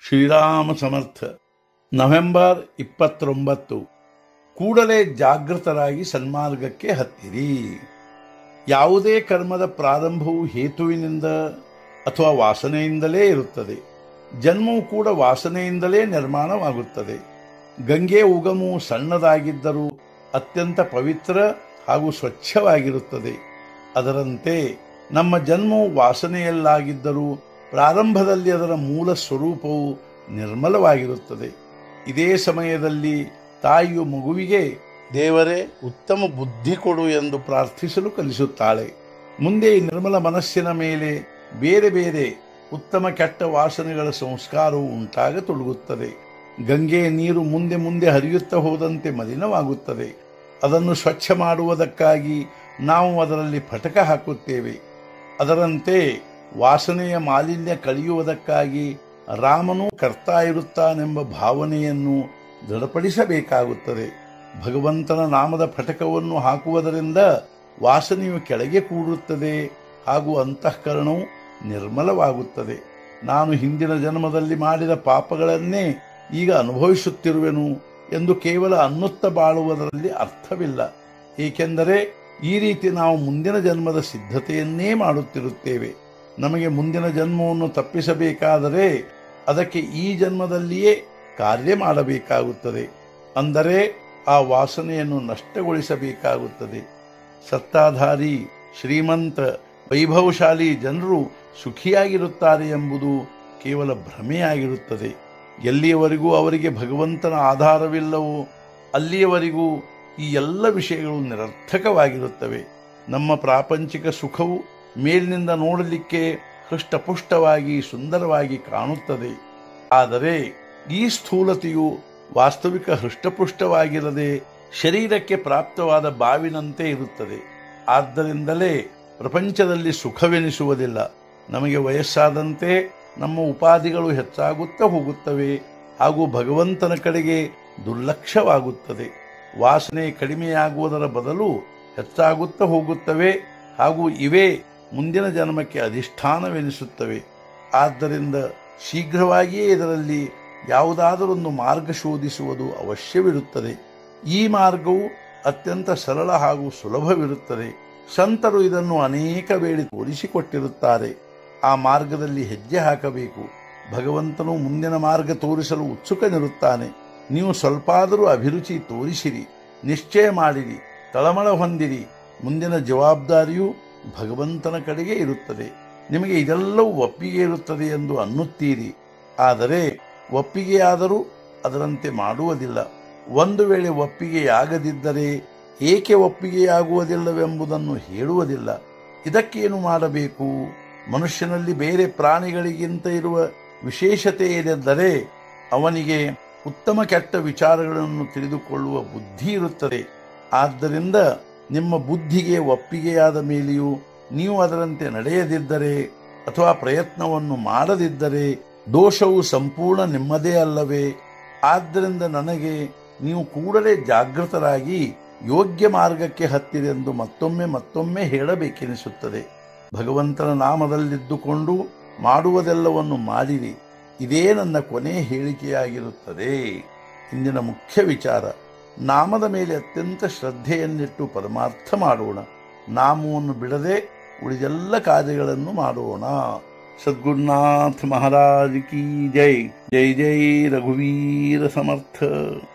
ಶ್ರೀರಾಮ ಸಮರ್ಥ November ಇಪ್ಪತ್ತೊಂಬತ್ತು ಕೂಡಲೇ ಜಾಗೃತರಾಗಿ ಸನ್ಮಾರ್ಗಕ್ಕೆ ಹತ್ತಿರಿ ಯಾವುದೇ ಕರ್ಮದ ಪ್ರಾರಂಭವು ಹೇತುವಿನಿಂದ ಅಥವಾ ವಾಸನೆಯಿಂದಲೇ ಇರುತ್ತದೆ ಜನ್ಮವು ಕೂಡ ವಾಸನೆಯಿಂದಲೇ ನಿರ್ಮಾಣವಾಗುತ್ತದೆ ಗಂಗೆ ಉಗಮವು ಸಣ್ಣದಾಗಿದ್ದರೂ ಅತ್ಯಂತ ಪವಿತ್ರ ಹಾಗೂ ಸ್ವಚ್ಛವಾಗಿರುತ್ತದೆ ಅದರಂತೆ ನಮ್ಮ ಜನ್ಮವು ವಾಸನೆಯಲ್ಲಾಗಿದ್ದರೂ ಪ್ರಾರಂಭದಲ್ಲಿ ಅದರ ಮೂಲ ಸ್ವರೂಪವು ನಿರ್ಮಲವಾಗಿರುತ್ತದೆ ಇದೇ ಸಮಯದಲ್ಲಿ ತಾಯಿಯು ಮಗುವಿಗೆ ದೇವರೇ ಉತ್ತಮ ಬುದ್ಧಿ ಕೊಡು ಎಂದು ಪ್ರಾರ್ಥಿಸಲು ಕಲಿಸುತ್ತಾಳೆ ಮುಂದೆ ಈ ನಿರ್ಮಲ ಮನಸ್ಸಿನ ಮೇಲೆ ಬೇರೆ ಬೇರೆ ಉತ್ತಮ ಕೆಟ್ಟ ವಾಸನೆಗಳ ಸಂಸ್ಕಾರವು ಉಂಟಾಗತೊಡಗುತ್ತದೆ ಗಂಗೆಯ ನೀರು ಮುಂದೆ ಮುಂದೆ ಹರಿಯುತ್ತಾ ಹೋದಂತೆ ಮಲಿನವಾಗುತ್ತದೆ ಅದನ್ನು ಸ್ವಚ್ಛ ಮಾಡುವುದಕ್ಕಾಗಿ ನಾವು ಅದರಲ್ಲಿ ಫಟಕ ಹಾಕುತ್ತೇವೆ ಅದರಂತೆ ವಾಸನೆಯ ಮಾಲಿನ್ಯ ಕಳೆಯುವುದಕ್ಕಾಗಿ ರಾಮನು ಕರ್ತಾ ಇರುತ್ತಾನೆಂಬ ಭಾವನೆಯನ್ನು ದೃಢಪಡಿಸಬೇಕಾಗುತ್ತದೆ ಭಗವಂತನ ನಾಮದ ಫಟಕವನ್ನು ಹಾಕುವುದರಿಂದ ವಾಸನೆಯು ಕೆಳಗೆ ಕೂಡುತ್ತದೆ ಹಾಗೂ ಅಂತಃಕರಣವು ನಿರ್ಮಲವಾಗುತ್ತದೆ ನಾನು ಹಿಂದಿನ ಜನ್ಮದಲ್ಲಿ ಮಾಡಿದ ಪಾಪಗಳನ್ನೇ ಈಗ ಅನುಭವಿಸುತ್ತಿರುವೆನು ಎಂದು ಕೇವಲ ಅನ್ನುತ್ತ ಬಾಳುವುದರಲ್ಲಿ ಅರ್ಥವಿಲ್ಲ ಏಕೆಂದರೆ ಈ ರೀತಿ ನಾವು ಮುಂದಿನ ಜನ್ಮದ ಸಿದ್ಧತೆಯನ್ನೇ ಮಾಡುತ್ತಿರುತ್ತೇವೆ ನಮಗೆ ಮುಂದಿನ ಜನ್ಮವನ್ನು ತಪ್ಪಿಸಬೇಕಾದರೆ ಅದಕ್ಕೆ ಈ ಜನ್ಮದಲ್ಲಿಯೇ ಕಾರ್ಯ ಮಾಡಬೇಕಾಗುತ್ತದೆ ಅಂದರೆ ಆ ವಾಸನೆಯನ್ನು ನಷ್ಟಗೊಳಿಸಬೇಕಾಗುತ್ತದೆ ಸತ್ತಾಧಾರಿ ಶ್ರೀಮಂತ ವೈಭವಶಾಲಿ ಜನರು ಸುಖಿಯಾಗಿರುತ್ತಾರೆ ಎಂಬುದು ಕೇವಲ ಭ್ರಮೆಯಾಗಿರುತ್ತದೆ ಎಲ್ಲಿಯವರೆಗೂ ಅವರಿಗೆ ಭಗವಂತನ ಆಧಾರವಿಲ್ಲವೋ ಅಲ್ಲಿಯವರೆಗೂ ಈ ಎಲ್ಲ ವಿಷಯಗಳು ನಿರರ್ಥಕವಾಗಿರುತ್ತವೆ ನಮ್ಮ ಪ್ರಾಪಂಚಿಕ ಸುಖವು ಮೇಲಿನಿಂದ ನೋಡಲಿಕ್ಕೆ ಹೃಷ್ಟಪುಷ್ಟವಾಗಿ ಸುಂದರವಾಗಿ ಕಾಣುತ್ತದೆ ಆದರೆ ಈ ಸ್ಥೂಲತೆಯು ವಾಸ್ತವಿಕ ಹೃಷ್ಟಪುಷ್ಟವಾಗಿರದೆ ಶರೀರಕ್ಕೆ ಪ್ರಾಪ್ತವಾದ ಬಾವಿನಂತೆ ಇರುತ್ತದೆ ಆದ್ದರಿಂದಲೇ ಪ್ರಪಂಚದಲ್ಲಿ ಸುಖವೆನಿಸುವುದಿಲ್ಲ ನಮಗೆ ವಯಸ್ಸಾದಂತೆ ನಮ್ಮ ಉಪಾಧಿಗಳು ಹೆಚ್ಚಾಗುತ್ತಾ ಹೋಗುತ್ತವೆ ಹಾಗೂ ಭಗವಂತನ ಕಡೆಗೆ ದುರ್ಲಕ್ಷ್ಯವಾಗುತ್ತದೆ ವಾಸನೆ ಕಡಿಮೆಯಾಗುವುದರ ಬದಲು ಹೆಚ್ಚಾಗುತ್ತಾ ಹೋಗುತ್ತವೆ ಹಾಗೂ ಇವೇ ಮುಂದಿನ ಜನ್ಮಕ್ಕೆ ಅಧಿಷ್ಠಾನವೆನಿಸುತ್ತವೆ ಆದ್ದರಿಂದ ಶೀಘ್ರವಾಗಿಯೇ ಇದರಲ್ಲಿ ಯಾವುದಾದರೊಂದು ಮಾರ್ಗ ಶೋಧಿಸುವುದು ಅವಶ್ಯವಿರುತ್ತದೆ ಈ ಮಾರ್ಗವು ಅತ್ಯಂತ ಸರಳ ಹಾಗೂ ಸುಲಭವಿರುತ್ತದೆ ಸಂತರು ಇದನ್ನು ಅನೇಕ ವೇಳೆ ತೋರಿಸಿಕೊಟ್ಟಿರುತ್ತಾರೆ ಆ ಮಾರ್ಗದಲ್ಲಿ ಹೆಜ್ಜೆ ಹಾಕಬೇಕು ಭಗವಂತನು ಮುಂದಿನ ಮಾರ್ಗ ತೋರಿಸಲು ಉತ್ಸುಕನಿರುತ್ತಾನೆ ನೀವು ಸ್ವಲ್ಪಾದರೂ ಅಭಿರುಚಿ ತೋರಿಸಿರಿ ನಿಶ್ಚಯ ಮಾಡಿರಿ ತಳಮಳ ಹೊಂದಿರಿ ಮುಂದಿನ ಜವಾಬ್ದಾರಿಯು ಭಗವಂತನ ಕಡೆಗೆ ಇರುತ್ತದೆ ನಿಮಗೆ ಇದೆಲ್ಲವೂ ಒಪ್ಪಿಗೆ ಇರುತ್ತದೆ ಎಂದು ಅನ್ನುತ್ತೀರಿ ಆದರೆ ಒಪ್ಪಿಗೆಯಾದರೂ ಅದರಂತೆ ಮಾಡುವುದಿಲ್ಲ ಒಂದು ವೇಳೆ ಒಪ್ಪಿಗೆಯಾಗದಿದ್ದರೆ ಏಕೆ ಒಪ್ಪಿಗೆಯಾಗುವುದಿಲ್ಲವೆಂಬುದನ್ನು ಹೇಳುವುದಿಲ್ಲ ಇದಕ್ಕೇನು ಮಾಡಬೇಕು ಮನುಷ್ಯನಲ್ಲಿ ಬೇರೆ ಪ್ರಾಣಿಗಳಿಗಿಂತ ಇರುವ ವಿಶೇಷತೆ ಏನೆಂದರೆ ಅವನಿಗೆ ಉತ್ತಮ ಕೆಟ್ಟ ವಿಚಾರಗಳನ್ನು ತಿಳಿದುಕೊಳ್ಳುವ ಬುದ್ಧಿ ಇರುತ್ತದೆ ಆದ್ದರಿಂದ ನಿಮ್ಮ ಬುದ್ಧಿಗೆ ಒಪ್ಪಿಗೆಯಾದ ಮೇಲೆಯೂ ನೀವು ಅದರಂತೆ ನಡೆಯದಿದ್ದರೆ ಅಥವಾ ಪ್ರಯತ್ನವನ್ನು ಮಾಡದಿದ್ದರೆ ದೋಷವು ಸಂಪೂರ್ಣ ನಿಮ್ಮದೇ ಅಲ್ಲವೇ ಆದ್ದರಿಂದ ನನಗೆ ನೀವು ಕೂಡಲೇ ಜಾಗೃತರಾಗಿ ಯೋಗ್ಯ ಮಾರ್ಗಕ್ಕೆ ಹತ್ತಿರೆಂದು ಮತ್ತೊಮ್ಮೆ ಮತ್ತೊಮ್ಮೆ ಹೇಳಬೇಕೆನಿಸುತ್ತದೆ ಭಗವಂತನ ನಾಮದಲ್ಲಿದ್ದುಕೊಂಡು ಮಾಡುವುದೆಲ್ಲವನ್ನು ಮಾಡಿರಿ ಇದೇ ನನ್ನ ಕೊನೆ ಹೇಳಿಕೆಯಾಗಿರುತ್ತದೆ ಇಂದಿನ ಮುಖ್ಯ ವಿಚಾರ ನಾಮದ ಮೇಲೆ ಅತ್ಯಂತ ಶ್ರದ್ಧೆಯನ್ನಿಟ್ಟು ಪರಮಾರ್ಥ ಮಾಡೋಣ ನಾಮವನ್ನು ಬಿಡದೆ ಉಳಿದೆಲ್ಲ ಕಾರ್ಯಗಳನ್ನು ಮಾಡೋಣ ಸದ್ಗುರುನಾಥ ಮಹಾರಾಜ್ ಕಿ ಜೈ ಜೈ ಜೈ ರಘುವೀರ ಸಮರ್ಥ